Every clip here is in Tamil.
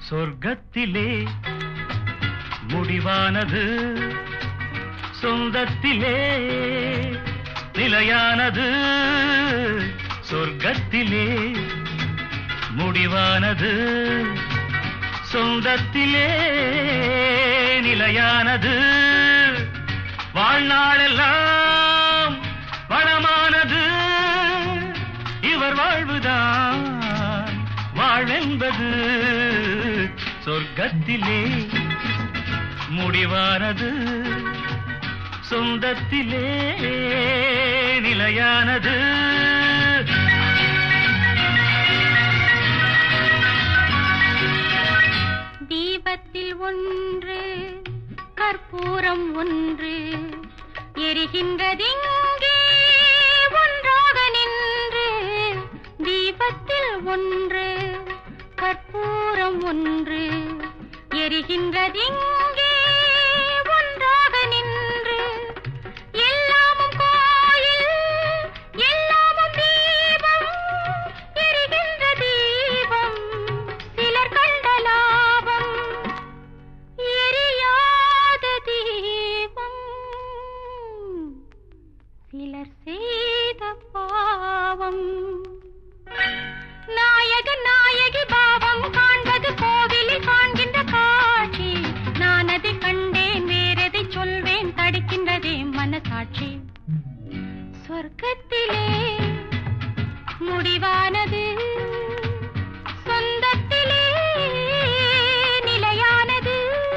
சொர்க்கத்திலே முடிவானது சொந்தத்திலே நிலையானது சொர்க்கத்திலே முடிவானது சொந்தத்திலே நிலையானது வாழ்நாளெல்லாம் வளமானது இவர் வாழ்வுதான் வாழ்வென்பது சொர்க்கத்திலே முடிவானது சொந்தத்திலே நிலையானது தீபத்தில் ஒன்று கற்பூரம் ஒன்று எரிகின்றதிங்கே ஒன்றாக நின்று தீபத்தில் ஒன்று கற்பூரம் ஒன்று எரிகின்றதிங்கே ஒன்றாக நின்று எல்லாமும் கோயில் எல்லாமும் தீபம் எரிகின்ற தீபம் சிலர் கண்ட லாபம் எரியாத தீபம் சிலர் செய்த பாவம் நாயக நாயகி பாவம் காண்பது கோவிலில் காண்கின்ற காட்சி நான் அதை கண்டேன் வேறெதை சொல்வேன் தடுக்கின்றதே மனசாட்சி சொர்க்கத்திலே முடிவானது சொந்தத்திலே நிலையானது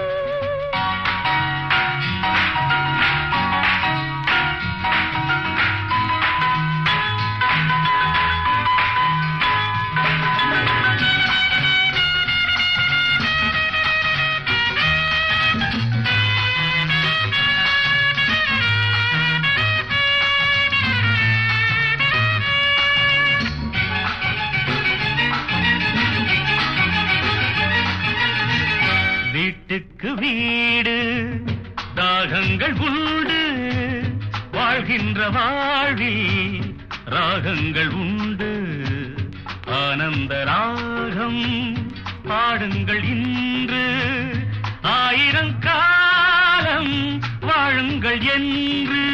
வீட்டுக்கு வீடு தாகங்கள் உண்டு வாழ்கின்ற வாழ்வில் ராகங்கள் உண்டு ஆனந்த ராகம் பாடுங்கள் இன்று ஆயிரம் காலம் வாழுங்கள் என்று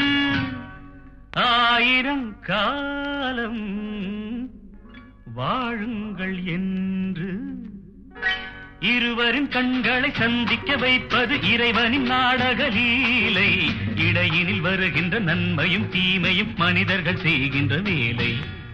ஆயிரம் காலம் வாழுங்கள் என்று இருவரின் கண்களை சந்திக்க வைப்பது இறைவனின் நாடக லீலை இடையினில் வருகின்ற நன்மையும் தீமையும் மனிதர்கள் செய்கின்ற வேலை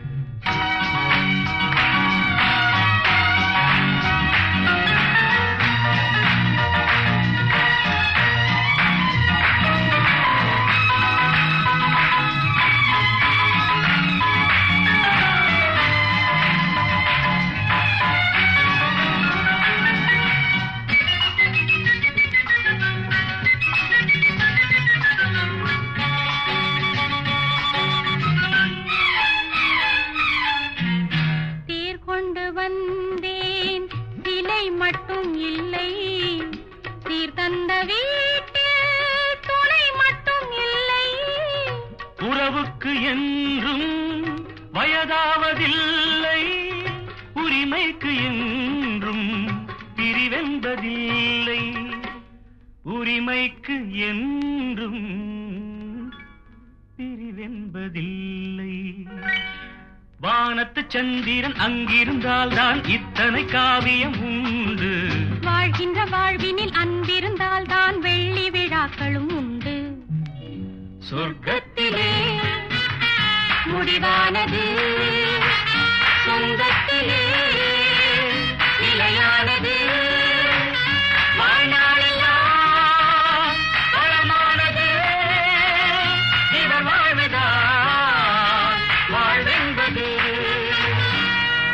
தேர் கொண்டு வந்தேன் சிலை மட்டும் இல்லை சீர் தந்த வீட்டில் துணை மட்டும் இல்லை உறவுக்கு என்றும் வயதாவதில்லை உரிமைக்கு என்றும் பிரிவென்பதில்லை உரிமைக்கு என்றும் பிரிவென்பதில்லை வானத்து சந்திரன் அங்கிருந்தால் தான் இத்தனை காவியம் உண்டு வாழ்கின்ற வாழ்வினில் அன்பிருந்தால் தான் வெள்ளி விழாக்களும் உண்டு சொர்க்கத்திலே முடிவானது சொந்தத்திலே நிலையானது